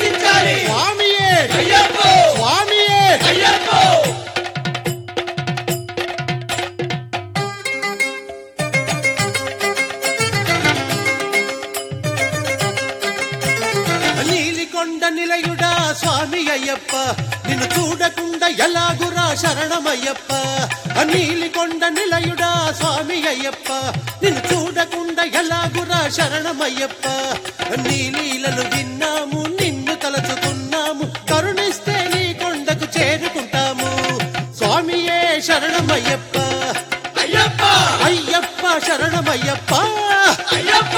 రక్షించాలి స్వామియే అయ్యప్పో స్వామియే అయ్యప్పో నీలికొండ నిలయుడా స్వామి అయ్యప్ప నిన్ను చూడకుండా ఎలాగురా శరణమయ్యప్ప నీలికొండ నిలయుడా స్వామి అయ్యప్ప నిన్ను చూడకుండా ఎలాగురా శరణమయ్యప్ప నీ లీలలు విన్నాము నిన్ను తలచుకున్నాము కరుణిస్తే నీ కొండకు చేరుకుంటాము స్వామియే శరణమయ్యప్ప అయ్యప్ప అయ్యప్ప శరణమయ్యప్ప అయ్యప్ప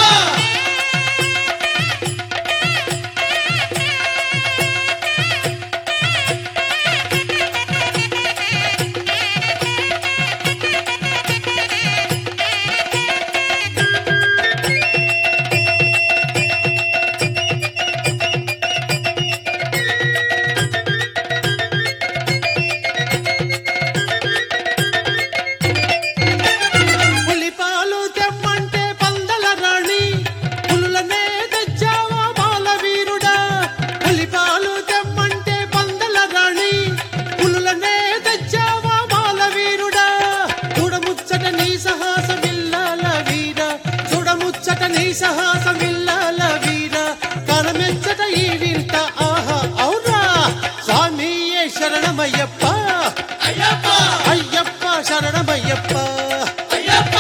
పులిపాలు తెమ్మంటే పందల రాణి పులులనే తెచ్చావా బాలవీరుడా పులిపాలు తెమ్మంటే పందల రాణి పులులనే తెచ్చావా బాలవీరుడా చూడముచ్చట నీ సాహసమిల్లాల వీర చూడముచ్చట నీ సాహసమిల్లాల వీర కనమెచ్చట ఈ వింత ఆహా అవునా స్వామియే శరణమయ్యప్ప అయ్యప్ప అయ్యప్ప శరణమయ్యప్ప అయ్యప్ప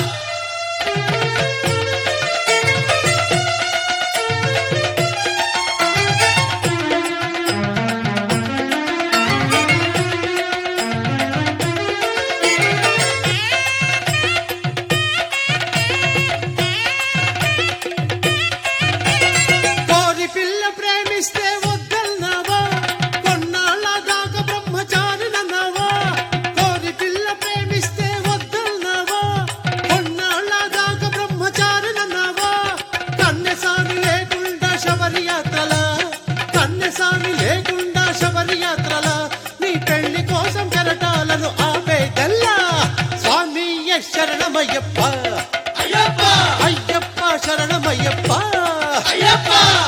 కోరి పిల్ల ప్రేమిస్తే వద్దన్నావా కొన్నాళ్ళ దాకా బ్రహ్మచారినన్నావా కోరి పిల్ల ప్రేమిస్తే వద్దన్నావా కొన్నాళ్ళ దాకా బ్రహ్మచారినన్నావా కన్యసామి లేకుండా శబరి యాత్రల కన్యసామి లేకుండా శబరి యాత్రల నీ పెళ్లి కోసం కెరటాలను ఆపేదల్లా స్వామి శరణమయ్యప్ప అయ్యప్ప అయ్యప్ప శరణమయ్యప్ప అయ్యప్ప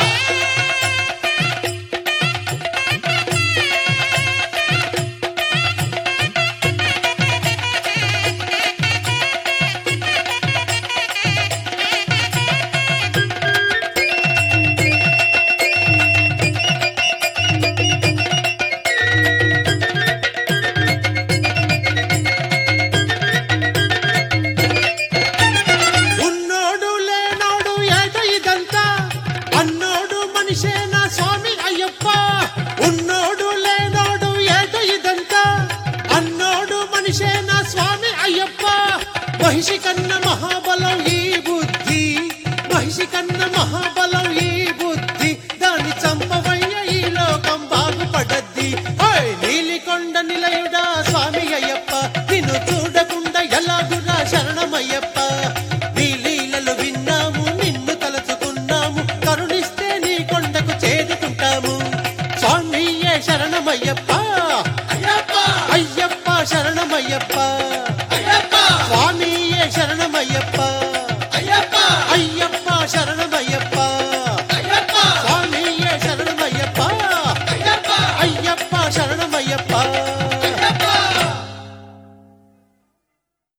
ఉన్నోడు లేనోడు ఏట ఇదంతా అన్నోడు మనిషే నా స్వామి అయ్యప్ప ఉన్నోడు లేనోడు ఏట ఇదంతా అన్నోడు మనిషే నా స్వామి అయ్యప్ప మహిషి కన్న మహాబలం ఈ బుద్ధి మహిషి కన్న మహాబలం ఈ బుద్ధి దాని చంపవయ్య ఈ లోకం బాగుపడద్ది ఓయ్ నీలికొండ నిలయుడా స్వామి అయ్యప్ప నిన్ను చూడకుండా ఎలాగురా శరణమయ్యప్ప నీ లీలలు విన్నాము నిన్ను తలచుకున్నాము కరుణిస్తే నీ కొండకు చేరుకుంటాము స్వామియే శరణమయ్యప్ప